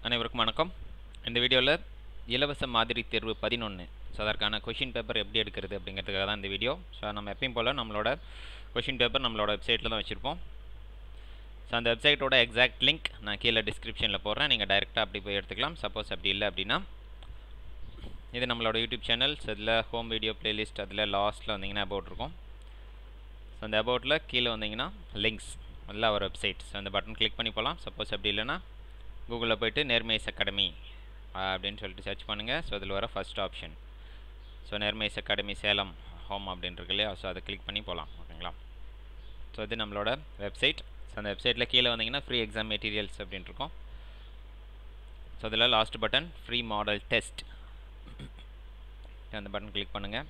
அனைவருக்கும் வணக்கம் இந்த வீடியோவில் இலவச மாதிரி தேர்வு பதினொன்று ஸோ அதற்கான கொஷின் பேப்பர் எப்படி எடுக்கிறது அப்படிங்கிறதுக்காக தான் இந்த வீடியோ ஸோ நம்ம எப்பயும் போல் நம்மளோட கொஷின் பேப்பர் நம்மளோட வெப்சைட்டில் தான் வச்சுருப்போம் ஸோ அந்த வெப்சைட்டோட எக்ஸாக்ட் லிங்க் நான் கீழே டிஸ்கிரிப்ஷனில் போடுறேன் நீங்கள் டைரெக்டாக அப்படி போய் எடுத்துக்கலாம் சப்போஸ் அப்படி இல்லை அப்படின்னா இது நம்மளோட யூடியூப் சேனல்ஸ் அதில் ஹோம் வீடியோ பிளேலிஸ்ட் அதில் லாஸ்ட்டில் வந்தீங்கன்னா அபவுட் இருக்கும் ஸோ அந்த அபவுட்டில் கீழே வந்தீங்கன்னா லிங்க்ஸ் அதில் அவர் வெப்சைட் ஸோ அந்த பட்டன் கிளிக் பண்ணி போகலாம் சப்போஸ் அப்படி இல்லைன்னா கூகுளில் போயிட்டு நேர்மைஸ் அகாடமி அப்படின்னு சொல்லிட்டு சர்ச் பண்ணுங்கள் ஸோ அதில் வர ஃபஸ்ட் ஆப்ஷன் ஸோ நேர்மைஸ் அகாடமி சேலம் ஹோம் அப்படின்னு இருக்கு இல்லையா ஸோ அதை கிளிக் பண்ணி போகலாம் ஓகேங்களா ஸோ இது நம்மளோட வெப்சைட் ஸோ அந்த வெப்சைட்டில் கீழே வந்தீங்கன்னா ஃப்ரீ எக்ஸாம் மெட்டீரியல்ஸ் அப்படின்ட்டு இருக்கும் ஸோ அதில் last button free model test அந்த பட்டன் கிளிக் பண்ணுங்கள்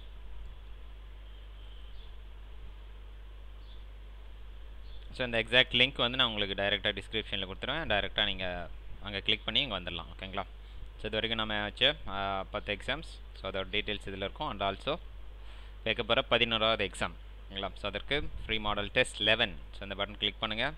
ஸோ இந்த எக்ஸாக்ட் லிங்க் வந்து நான் உங்களுக்கு டைரெக்டாக டிஸ்கிரிப்ஷனில் கொடுத்துருவேன் டைரெக்டாக நீங்கள் அங்கே கிளிக் பண்ணி இங்கே வந்துடலாம் ஓகேங்களா ஸோ இது வரைக்கும் நம்ம வச்ச பத்து எக்ஸாம்ஸ் ஸோ அதோட டீட்டெயில்ஸ் இதில் இருக்கும் அண்ட் ஆல்சோ வைக்க போகிற பதினோராவது எக்ஸாம் ஓகேங்களா ஸோ அதற்கு free model test eleven so இந்த பட்டன் கிளிக் பண்ணுங்கள்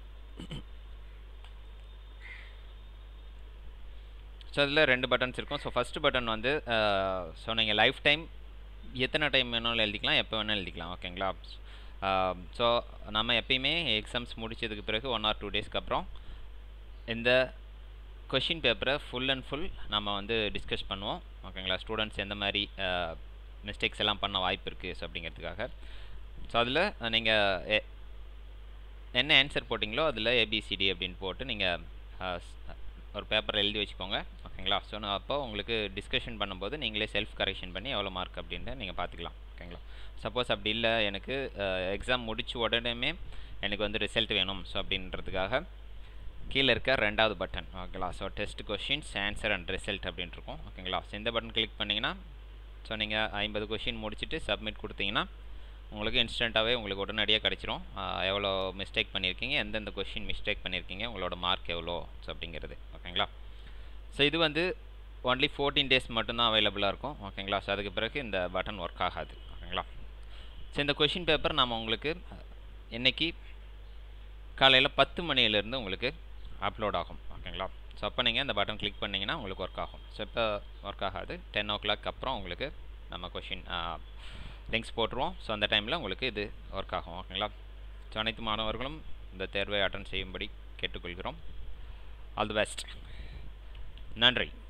ஸோ அதில் ரெண்டு பட்டன்ஸ் இருக்கும் ஸோ ஃபஸ்ட்டு பட்டன் வந்து ஸோ நீங்கள் லைஃப் டைம் எத்தனை டைம் வேணாலும் எழுதிக்கலாம் எப்போ வேணாலும் எழுதிக்கலாம் ஓகேங்களா ஸோ நம்ம எப்பயுமே எக்ஸாம்ஸ் முடிச்சதுக்கு பிறகு ஒன் ஆர் டூ டேஸ்க்கு அப்புறம் இந்த கொஷின் பேப்பரை ஃபுல் அண்ட் ஃபுல் நம்ம வந்து டிஸ்கஸ் பண்ணுவோம் ஓகேங்களா ஸ்டூடெண்ட்ஸ் எந்த மாதிரி மிஸ்டேக்ஸ் எல்லாம் பண்ண வாய்ப்பு இருக்குது ஸோ அப்படிங்கிறதுக்காக ஸோ அதில் நீங்கள் என்ன ஆன்சர் போட்டிங்களோ அதில் ஏபிசிடி அப்படின்னு போட்டு நீங்கள் ஒரு பேப்பரில் எழுதி வச்சுக்கோங்க ஓகேங்களா ஸோ நான் அப்போ உங்களுக்கு டிஸ்கஷன் பண்ணும்போது நீங்களே செல்ஃப் கரெக்ஷன் பண்ணி எவ்வளோ மார்க் அப்படின்ட்டு நீங்கள் பார்த்துக்கலாம் ஓகேங்களா சப்போஸ் அப்படி இல்லை எனக்கு எக்ஸாம் முடிச்ச உடனே எனக்கு வந்து ரிசல்ட் வேணும் ஸோ அப்படின்றதுக்காக கீழே இருக்க ரெண்டாவது பட்டன் ஓகேங்களா so test questions answer and result அப்படின்ட்டு இருக்கும் ஓகேங்களா ஸோ இந்த பட்டன் கிளிக் பண்ணிங்கன்னா ஸோ நீங்கள் ஐம்பது கொஷின் முடிச்சுட்டு சப்மிட் கொடுத்தீங்கன்னா உங்களுக்கு இன்ஸ்டண்ட்டாகவே உங்களுக்கு உடனடியாக கிடச்சிரும் எவ்வளோ மிஸ்டேக் பண்ணியிருக்கீங்க எந்தெந்த கொஷின் மிஸ்டேக் பண்ணியிருக்கீங்க உங்களோட மார்க் எவ்வளோ ஸோ அப்படிங்கிறது ஓகேங்களா ஸோ இது வந்து ஒன்லி ஃபோர்டீன் டேஸ் மட்டும்தான் அவைலபிளாக இருக்கும் ஓகேங்களா ஸோ அதுக்கு பிறகு இந்த பட்டன் ஒர்க் ஆகாது ஓகேங்களா ஸோ இந்த கொஷின் பேப்பர் நம்ம உங்களுக்கு இன்றைக்கி காலையில் பத்து மணியிலேருந்து உங்களுக்கு அப்லோட் ஆகும் ஓகேங்களா ஸோ அப்போ நீங்கள் இந்த பட்டன் கிளிக் பண்ணிங்கன்னா உங்களுக்கு ஒர்க் ஆகும் ஸோ இப்போ ஒர்க் ஆகாது டென் ஓ கிளாக் அப்புறம் உங்களுக்கு நம்ம கொஷின் லிங்க்ஸ் போட்டுருவோம் ஸோ அந்த டைமில் உங்களுக்கு இது ஒர்க் ஆகும் ஓகேங்களா ஸோ அனைத்து மாணவர்களும் இந்த தேர்வை அட்டன் செய்யும்படி கேட்டுக்கொள்கிறோம் ஆல் தி பெஸ்ட் நன்றி